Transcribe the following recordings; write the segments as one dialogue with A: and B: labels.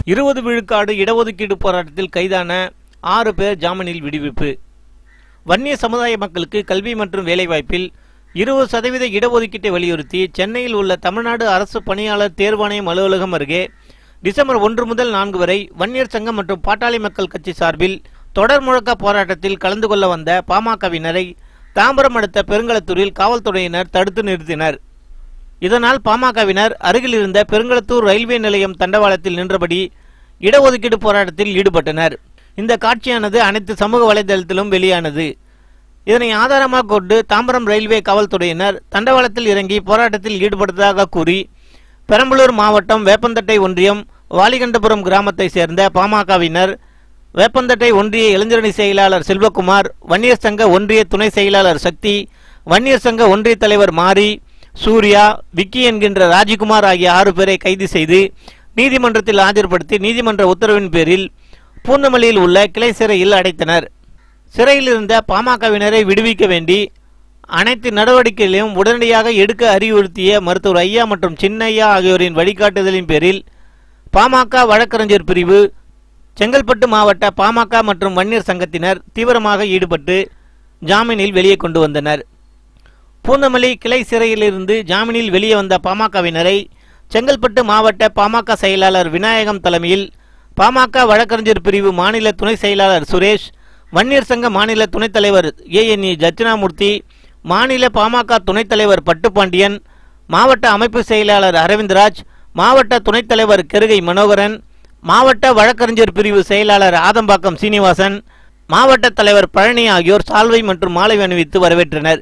A: இருபது விழுக்காடு இடஒதுக்கீடு போராட்டத்தில் கைதான ஆறு பேர் ஜாமீனில் விடுவிப்பு வன்னிய சமுதாய மக்களுக்கு கல்வி மற்றும் வேலைவாய்ப்பில் இருபது சதவீத இடஒதுக்கீட்டை வலியுறுத்தி சென்னையில் உள்ள தமிழ்நாடு அரசு பணியாளர் தேர்வாணையம் அலுவலகம் அருகே டிசம்பர் ஒன்று முதல் நான்கு வரை வன்னியர் சங்கம் மற்றும் பாட்டாளி மக்கள் கட்சி சார்பில் தொடர் முழக்க போராட்டத்தில் கலந்து கொள்ள வந்த பாமகவினரை தாம்பரம் அடுத்த பெருங்களத்தூரில் காவல்துறையினர் தடுத்து நிறுத்தினர் இதனால் பாமகவினர் அருகில் இருந்த பெருங்களத்தூர் ரயில்வே நிலையம் தண்டவாளத்தில் நின்றபடி இடஒதுக்கீடு போராட்டத்தில் ஈடுபட்டனர் இந்த காட்சியானது அனைத்து சமூக வலைதளத்திலும் வெளியானது இதனை ஆதாரமாக கொண்டு தாம்பரம் ரயில்வே காவல்துறையினர் தண்டவாளத்தில் இறங்கி போராட்டத்தில் ஈடுபட்டதாக கூறி பெரம்பலூர் மாவட்டம் வேப்பந்தட்டை ஒன்றியம் வாலிகண்டபுரம் கிராமத்தை சேர்ந்த பாமகவினர் வேப்பந்தட்டை ஒன்றிய இளைஞரணி செயலாளர் செல்வகுமார் வன்னியர் சங்க ஒன்றிய துணை செயலாளர் சக்தி வன்னியர் சங்க ஒன்றிய தலைவர் மாரி சூர்யா விக்கி என்கின்ற ராஜ்குமார் ஆகிய ஆறு பேரை கைது செய்து நீதிமன்றத்தில் ஆஜர்படுத்தி நீதிமன்ற உத்தரவின் பேரில் பூந்தமல்லியில் உள்ள கிளை சிறையில் அடைத்தனர் சிறையில் இருந்த பாமகவினரை விடுவிக்க வேண்டி அனைத்து நடவடிக்கைகளையும் உடனடியாக எடுக்க அறிவுறுத்திய மருத்துவர் ஐயா மற்றும் சின்னையா ஆகியோரின் வழிகாட்டுதலின் பேரில் பாமக வழக்கறிஞர் பிரிவு செங்கல்பட்டு மாவட்ட பாமக மற்றும் வன்னியர் சங்கத்தினர் தீவிரமாக ஈடுபட்டு ஜாமீனில் வெளியே கொண்டு வந்தனர் பூந்தமல்லி கிளை சிறையிலிருந்து ஜாமீனில் வெளியே வந்த பாமகவினரை செங்கல்பட்டு மாவட்ட பாமக செயலாளர் விநாயகம் தலைமையில் பாமக வழக்கறிஞர் பிரிவு மாநில துணை செயலாளர் சுரேஷ் வன்னியர் சங்க மாநில துணைத் தலைவர் ஏஎன்இ தட்சிணாமூர்த்தி மாநில பாமக துணைத் தலைவர் பட்டுப்பாண்டியன் மாவட்ட அமைப்பு செயலாளர் அரவிந்த்ராஜ் மாவட்ட துணைத் தலைவர் கெருகை மனோகரன் மாவட்ட வழக்கறிஞர் பிரிவு செயலாளர் ஆதம்பாக்கம் சீனிவாசன் மாவட்ட தலைவர் பழனி ஆகியோர் சால்வை மற்றும் மாலை அணிவித்து வரவேற்றனர்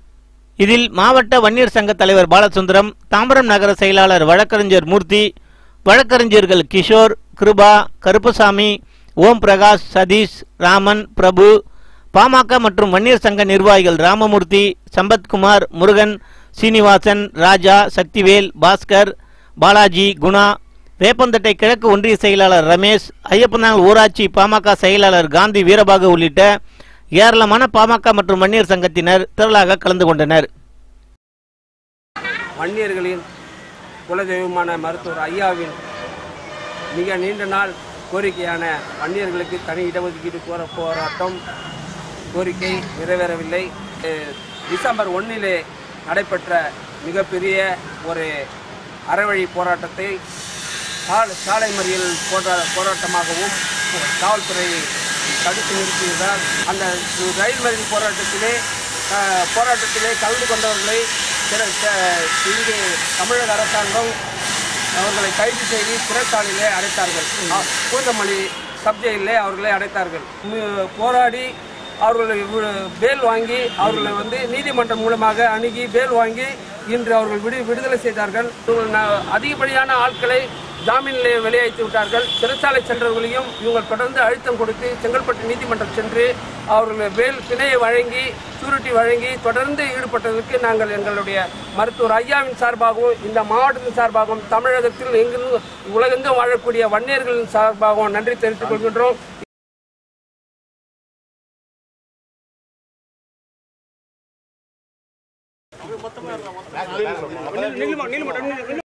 A: இதில் மாவட்ட வன்னியர் சங்க தலைவர் பாலசுந்தரம் தாம்பரம் நகர செயலாளர் வழக்கறிஞர் மூர்த்தி வழக்கறிஞர்கள் கிஷோர் கிருபா கருப்பசாமி ஓம் பிரகாஷ் சதீஷ் ராமன் பிரபு பாமக மற்றும் வன்னியர் சங்க நிர்வாகிகள் ராமமூர்த்தி சம்பத்குமார் முருகன் சீனிவாசன் ராஜா சக்திவேல் பாஸ்கர் பாலாஜி குணா வேப்பந்தட்டை கிழக்கு ஒன்றிய செயலாளர் ரமேஷ் ஐயப்பனாள் ஊராட்சி பாமக செயலாளர் காந்தி வீரபாகு உள்ளிட்ட ஏராளமான பாமக மற்றும் வன்னியர் சங்கத்தினர் திரளாக கலந்து கொண்டனர்
B: வன்னியர்களின் குலதெய்வமான மருத்துவர் ஐயாவின் மிக நீண்ட நாள் கோரிக்கையான வன்னியர்களுக்கு தனி இடஒதுக்கீடு கோர போராட்டம் கோரிக்கை நிறைவேறவில்லை அஹ் டிசம்பர் ஒன்றிலே நடைபெற்ற மிகப்பெரிய ஒரு அறவழி போராட்டத்தை சாலை சாலை மறியல் போரா போராட்டமாகவும் காவல்துறை தடுத்து நிறுத்தியதால் அந்த ரயில் மறியல் போராட்டத்திலே அஹ், போராட்டத்திலே கலந்து கொண்டவர்களை சிற- ச- இங்கே தமிழக அரசாங்கம் அவர்களை கைது செய்து சிறைச்சாலையிலே அடைத்தார்கள் அ- பூந்தமல்லி சப்ஜெயிலே அவர்களை அடைத்தார்கள் மு- போராடி அவர்களை வி- பேல் வாங்கி அவர்களை வந்து நீதிமன்றம் மூலமாக அணுகி பேல் வாங்கி இன்று அவர்கள் விடு விடுதலை செய்தார்கள் இவர்கள் ந- அதிகப்படியான ஆட்களை ஜாமீனிலே வெளியேற்றி விட்டார்கள் சிறைச்சாலை சென்றவர்களையும் இவங்க தொடர்ந்து அழுத்தம் கொடுத்து செங்கல்பட்டு நீதிமன்றம் சென்று அவர்கள் வேல் பிணையை வழங்கி சூரிட்டி வழங்கி தொடர்ந்து ஈடுபட்டதற்கு நாங்கள் எங்களுடைய மருத்துவர் ஐயாவின் சார்பாகவும் இந்த மாவட்டத்தின் சார்பாகவும் தமிழகத்தில் எங்கும் உலகெங்கும் வாழக்கூடிய வன்னியர்களின் சார்பாகவும் நன்றி தெரிவித்துக் கொள்கின்றோம்